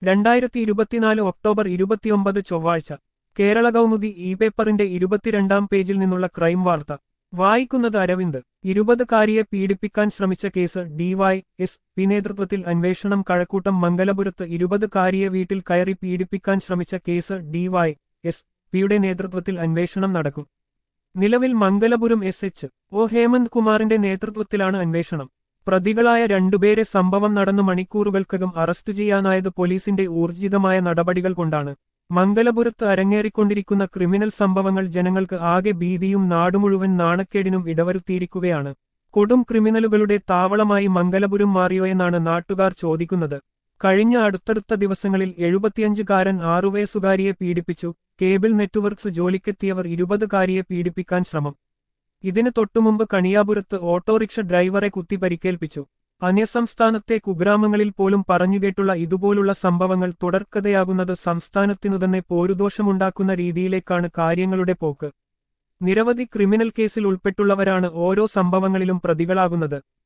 രണ്ടായിരത്തി ഇരുപത്തിനാല് ഒക്ടോബർ ഇരുപത്തിയൊമ്പത് ചൊവ്വാഴ്ച കേരള കൗമുദി ഇ പേപ്പറിന്റെ ഇരുപത്തിരണ്ടാം പേജിൽ നിന്നുള്ള ക്രൈം വാർത്ത വായിക്കുന്നത് അരവിന്ദ് ഇരുപതുകാരിയെ പീഡിപ്പിക്കാൻ ശ്രമിച്ച കേസ് ഡിവൈ എസ് പി നേതൃത്വത്തിൽ അന്വേഷണം കഴക്കൂട്ടം മംഗലപുരത്ത് ഇരുപതുകാരിയെ വീട്ടിൽ കയറി പീഡിപ്പിക്കാൻ ശ്രമിച്ച കേസ് ഡിവൈ എസ് പിയുടെ നേതൃത്വത്തിൽ അന്വേഷണം നടക്കും നിലവിൽ Mangalapuram S H O Hemanth കുമാറിന്റെ നേതൃത്വത്തിലാണ് അന്വേഷണം പ്രതികളായ രണ്ടുപേരെ സംഭവം നടന്നു മണിക്കൂറുകൾക്കകം അറസ്റ്റ് ചെയ്യാനായത് പോലീസിന്റെ ഊർജിതമായ നടപടികൾ കൊണ്ടാണ് മംഗലപുരത്ത് അരങ്ങേറിക്കൊണ്ടിരിക്കുന്ന ക്രിമിനൽ സംഭവങ്ങൾ ജനങ്ങൾക്ക് ആകെ ഭീതിയും നാടുമുഴുവൻ നാണക്കേടിനും ഇടവരുത്തിയിരിക്കുകയാണ് കൊടും ക്രിമിനലുകളുടെ താവളമായി മംഗലപുരം മാറിയോയെന്നാണ് നാട്ടുകാർ ചോദിക്കുന്നത് കഴിഞ്ഞ അടുത്തടുത്ത ദിവസങ്ങളിൽ എഴുപത്തിയഞ്ചുകാരൻ ആറുവയസ്സുകാരിയെ പീഡിപ്പിച്ചു കേബിൾ നെറ്റ്വർക്ക്സ് ജോലിക്കെത്തിയവർ ഇരുപതുകാരിയെ പീഡിപ്പിക്കാൻ ശ്രമം ഇതിന് തൊട്ടുമുമ്പ് കണിയാപുരത്ത് ഓട്ടോറിക്ഷ ഡ്രൈവറെ കുത്തി പരിക്കേൽപ്പിച്ചു അന്യസംസ്ഥാനത്തെ കുഗ്രാമങ്ങളിൽ പോലും പറഞ്ഞുകേട്ടുള്ള ഇതുപോലുള്ള സംഭവങ്ങൾ തുടർക്കഥയാകുന്നത് സംസ്ഥാനത്തിനു തന്നെ പോരുദോഷമുണ്ടാക്കുന്ന രീതിയിലേക്കാണ് കാര്യങ്ങളുടെ പോക്ക് നിരവധി ക്രിമിനൽ കേസിൽ ഉൾപ്പെട്ടുള്ളവരാണ് ഓരോ സംഭവങ്ങളിലും പ്രതികളാകുന്നത്